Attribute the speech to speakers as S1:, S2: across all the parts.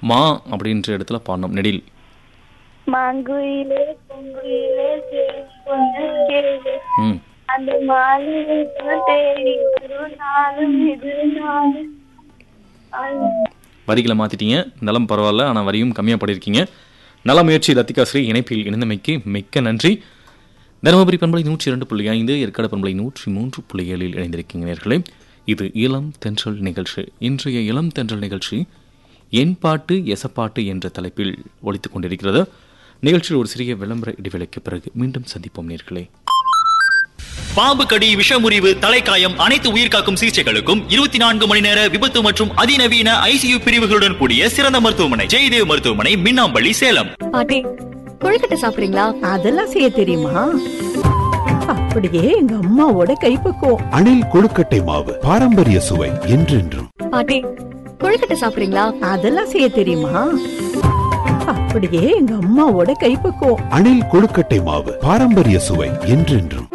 S1: மா அப்படின்ற இடத்துல பாடணும் நெடில்
S2: மாங்குயிலே பொங்குயிலே தேடி கொண்டு கேளு
S1: ம்
S2: அந்த மாலிகை தேடி வரும் நாளும் இது நாளும் அது
S1: வரிகளை மாத்திட்டீங்க நலம் பரவாயில்ல ஆனால் வரியும் கம்மியாக பாடியிருக்கீங்க நல்ல முயற்சி லத்திகா ஸ்ரீ இணைப்பில் இணைந்தமைக்கு மிக்க நன்றி தருமபுரி பண்பலை நூற்றி இரண்டு புள்ளி ஐந்து ஏற்காடு பண்பலை நூற்றி மூன்று புள்ளி ஏழில் இணைந்திருக்கீங்க நேர்களே இது இளம் தென்றல் நிகழ்ச்சி இன்றைய இளம் தென்றல் நிகழ்ச்சி என் பாட்டு எசப்பாட்டு என்ற தலைப்பில் ஒலித்துக் கொண்டிருக்கிறது நிகழ்ச்சியில் ஒரு சிறிய விளம்பர இடைவேளைக்கு பிறகு மீண்டும் சந்திப்போம் நேர்களே
S3: பாம்பு கடி விஷமுறிவு தலைக்காயம் அனைத்து உயிர்காக்கும் சிகிச்சைகளுக்கும் இருபத்தி நான்கு மணி நேர விபத்து மற்றும் அதிநவீன ஐசியு பிரிவுகளுடன் கூடிய சிறந்த மருத்துவமனை ஜெயதேவ் மருத்துவமனை மின்னாம்பள்ளி சேலம்
S4: பாட்டி கொழுக்கட்டை சாப்பிடுறீங்களா
S5: அதெல்லாம் செய்ய தெரியுமா அப்படியே எங்க அம்மாவோட கைப்பக்குவம்
S6: அணில் கொழுக்கட்டை மாவு பாரம்பரிய சுவை என்றென்றும்
S4: பாட்டி கொழுக்கட்டை சாப்பிடுறீங்களா
S5: அதெல்லாம் செய்ய தெரியுமா அப்படியே எங்க அம்மாவோட கைப்பக்குவம்
S6: அணில் கொழுக்கட்டை மாவு பாரம்பரிய சுவை என்றென்றும்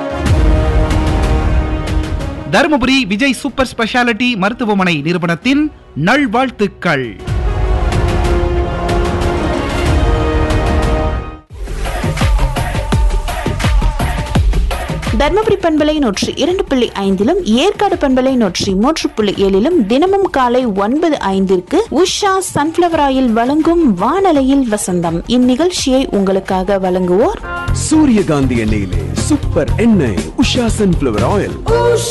S7: தருமபுரி விஜய் சூப்பர் ஸ்பெஷாலிட்டி மருத்துவமனை நிறுவனத்தின் நல்வாழ்த்துக்கள்
S8: தர்மபுரி பண்பலை நூற்றி இரண்டு புள்ளி ஐந்திலும் ஏற்காடு பண்பலை நூற்றி மூன்று புள்ளி ஏழிலும் தினமும் காலை ஒன்பது ஐந்திற்கு உஷா சன்ஃபிளவர் ஆயில் வழங்கும் வானலையில் வசந்தம் இந்நிகழ்ச்சியை உங்களுக்காக வழங்குவோர்
S9: சூரியகாந்தி எண்ணெயிலே சூப்பர் எண்ணெய் உஷா சன்ஃபிளவர் ஆயில்